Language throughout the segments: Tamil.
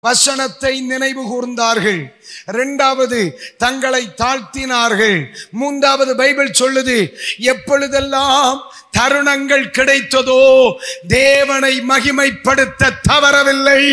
வசனத்தை நினைவு கூர்ந்தார்கள் இரண்டாவது தங்களை தாழ்த்தினார்கள் மூன்றாவது பைபிள் சொல்லுது எப்பொழுதெல்லாம் தருணங்கள் கிடைத்ததோ தேவனை மகிமைப்படுத்த தவறவில்லை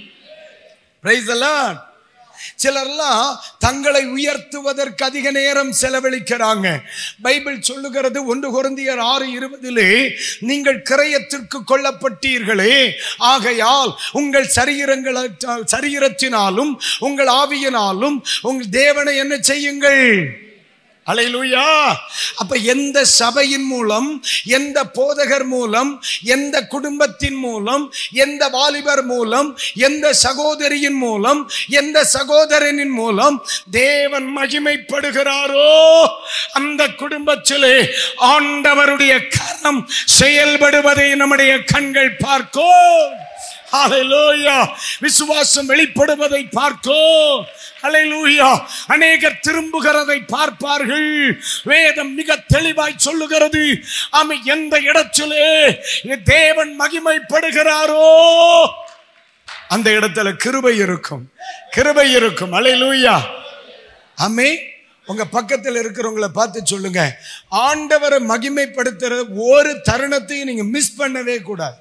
Praise the Lord. சிலர்லாம் தங்களை உயர்த்துவதற்கு அதிக நேரம் செலவழிக்கிறாங்க பைபிள் சொல்லுகிறது ஒன்று குருந்தியர் ஆறு இருபதிலே நீங்கள் கிரயத்திற்கு கொல்லப்பட்டீர்களே ஆகையால் உங்கள் சரீரங்கள சரீரத்தினாலும் உங்கள் ஆவியினாலும் உங்கள் தேவனை என்ன செய்யுங்கள் அலையிலுயா அப்ப எந்த சபையின் மூலம் எந்த போதகர் மூலம் எந்த குடும்பத்தின் மூலம் எந்த வாலிபர் மூலம் எந்த சகோதரியின் மூலம் எந்த சகோதரனின் மூலம் தேவன் மகிமைப்படுகிறாரோ அந்த குடும்பத்திலே ஆண்டவருடைய கரம் செயல்படுவதை நம்முடைய கண்கள் பார்க்கோ ஹalleluya விசுவாசம் வெளிப்படுவதை பார்க்கோ ஹalleluya அநேகர் திரும்புகிறதை பார்ப்பார்கள் வேதம் மிக தெளிவாய் சொல்லுகிறது ஆமை எந்த இடத்திலே தேவன் மகிமைப்படுகிறாரோ அந்த இடத்துல கிருபை இருக்கும் கிருபை இருக்கும் ஹalleluya ஆமே உங்க பக்கத்தில் இருக்கிறவங்களை பார்த்து சொல்லுங்க ஆண்டவரை மகிமைப்படுத்துற ஒரு தருணத்தையும் நீங்க மிஸ் பண்ணவே கூடாது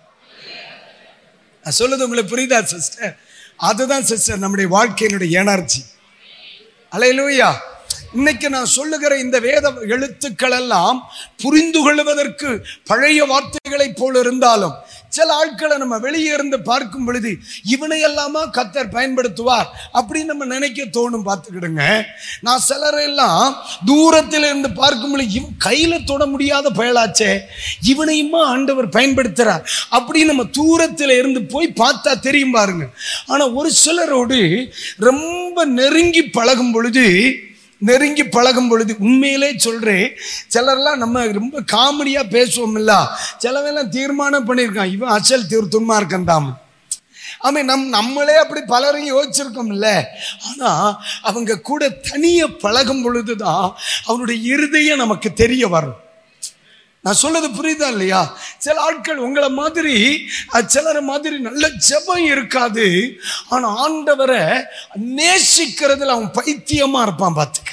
நான் சொல்லுது உங்களுக்கு புரியுதா சிஸ்டர் அதுதான் சிஸ்டர் நம்முடைய வாழ்க்கையினுடைய எனர்ஜி அலையிலூயா இன்னைக்கு நான் சொல்லுகிற இந்த வேத எழுத்துக்கள் எல்லாம் புரிந்து கொள்வதற்கு பழைய வார்த்தைகளைப் போல இருந்தாலும் சில ஆட்களை நம்ம வெளியே இருந்து பார்க்கும் பொழுது இவனை எல்லாமா கத்தர் பயன்படுத்துவார் அப்படின்னு நம்ம நினைக்க தோணும் பார்த்துக்கிடுங்க நான் சிலரெல்லாம் தூரத்தில் இருந்து பார்க்கும் பொழுது இவன் கையில தொட முடியாத பயலாச்சே இவனையுமா ஆண்டவர் பயன்படுத்துறார் அப்படின்னு நம்ம தூரத்தில் இருந்து போய் பார்த்தா தெரியும் பாருங்க ஆனா ஒரு சிலரோடு ரொம்ப நெருங்கி பழகும் பொழுது நெருங்கி பழகும் பொழுது உண்மையிலே சொல்றேன் சிலர்லாம் நம்ம ரொம்ப காமெடியா பேசுவோம் இல்ல சிலவெல்லாம் தீர்மானம் பண்ணியிருக்கான் இவன் அசல் தீர் துன்மார்க்கன் தான் ஆமே நம் நம்மளே அப்படி பலரையும் யோசிச்சிருக்கோம்ல ஆனா அவங்க கூட தனிய பழகும் பொழுதுதான் அவனுடைய இருதயம் நமக்கு தெரிய வரும் நான் சொல்றது புரியுதா இல்லையா சில ஆட்கள் உங்களை மாதிரி அஹ், சிலர் மாதிரி நல்ல ஜெபம் இருக்காது ஆனா ஆண்டவரை நேசிக்கிறதுல அவன் பைத்தியமா இருப்பான் பார்த்துக்க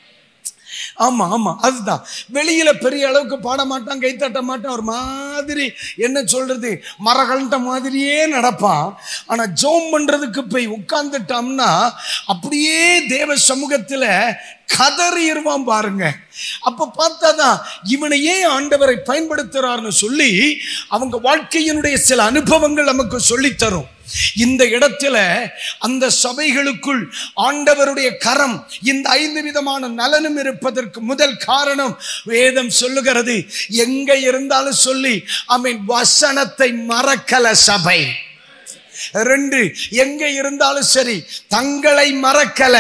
ஆமா ஆமா அதுதான் வெளியில பெரிய அளவுக்கு பாட மாட்டான் கை தட்ட மாட்டான் ஒரு மாதிரி என்ன சொல்றது மரகண்ட மாதிரியே நடப்பான் ஆனா ஜோம் பண்றதுக்கு போய் உட்கார்ந்துட்டோம்னா அப்படியே தேவ சமூகத்துல கதறிடுவான் பாருங்க அப்ப பார்த்தாதான் இவனை ஏன் ஆண்டவரை பயன்படுத்துறாருன்னு சொல்லி அவங்க வாழ்க்கையினுடைய சில அனுபவங்கள் நமக்கு சொல்லித் தரும் இந்த இடத்துல அந்த சபைகளுக்குள் ஆண்டவருடைய கரம் இந்த ஐந்து விதமான நலனும் இருப்பதற்கு முதல் காரணம் வேதம் சொல்லுகிறது எங்க இருந்தாலும் சொல்லி அமீன் வசனத்தை மறக்கல சபை ரெண்டு எங்க இருந்தாலும் சரி தங்களை மறக்கல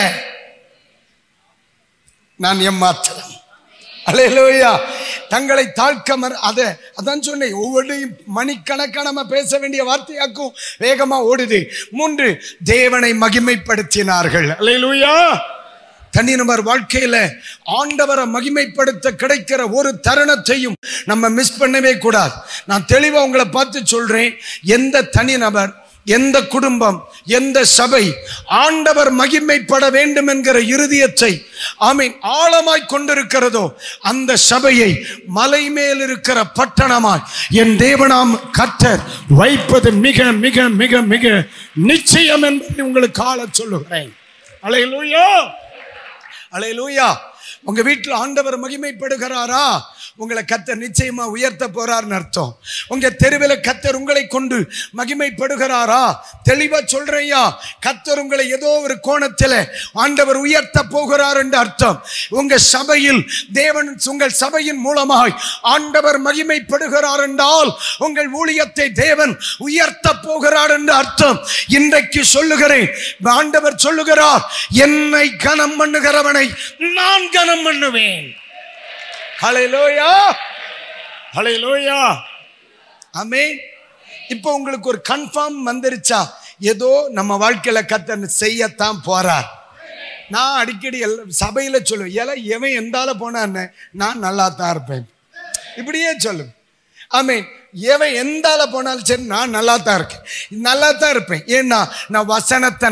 நான் ஏமாத்தலாம் அலையலோயா தங்களை தாழ்க்க மற அதை அதான் சொன்னேன் ஒவ்வொன்றையும் மணிக்கணக்காக நம்ம பேச வேண்டிய வார்த்தையாக்கும் வேகமா ஓடுது மூன்று தேவனை மகிமைப்படுத்தினார்கள் அலையலூயா தனி நபர் வாழ்க்கையில ஆண்டவரை மகிமைப்படுத்த கிடைக்கிற ஒரு தருணத்தையும் நம்ம மிஸ் பண்ணவே கூடாது நான் தெளிவா உங்களை பார்த்து சொல்றேன் எந்த தனி நபர் எந்த குடும்பம் எந்த சபை ஆண்டவர் மகிமைப்பட வேண்டும் என்கிற இருதயத்தை ஆமீன் ஆழமாய் கொண்டிருக்கிறதோ அந்த சபையை மலை மேல் இருக்கிற பட்டணமாய் என் தேவனாம் கத்தர் வைப்பது மிக மிக மிக மிக நிச்சயம் என்பதை உங்களுக்கு ஆள சொல்லுகிறேன் அலையலூயா அலையலூயா உங்க வீட்டில் ஆண்டவர் மகிமைப்படுகிறாரா உங்களை கத்தர் நிச்சயமா உயர்த்த போறார்னு அர்த்தம் உங்க தெருவில் கத்தர் உங்களை கொண்டு மகிமைப்படுகிறாரா தெளிவா சொல்றையா கத்தர் உங்களை ஏதோ ஒரு கோணத்தில் ஆண்டவர் உயர்த்த போகிறார் என்று அர்த்தம் உங்க சபையில் தேவன் உங்கள் சபையின் மூலமாய் ஆண்டவர் மகிமைப்படுகிறார் என்றால் உங்கள் ஊழியத்தை தேவன் உயர்த்த போகிறார் என்று அர்த்தம் இன்றைக்கு சொல்லுகிறேன் ஆண்டவர் சொல்லுகிறார் என்னை கனம் பண்ணுகிறவனை நான் கனம் பண்ணுவேன் ஹalleluya ஹalleluya ஆமென் இப்போ உங்களுக்கு ஒரு கன்ஃபார்ம் வந்துருச்சா ஏதோ நம்ம வாழ்க்கையில கத்தர் செய்யத்தான் போறார் நான் அடிக்கடி எல்லா சபையில சொல்லுவேன் ஏல எவன் எந்தால போனான்னு நான் நல்லா தான் இருப்பேன் இப்படியே சொல்லு ஆமீன் எவன் எந்தால போனாலும் சரி நான் நல்லா தான் இருக்கேன் நல்லா தான் இருப்பேன் ஏன்னா நான் வசனத்தை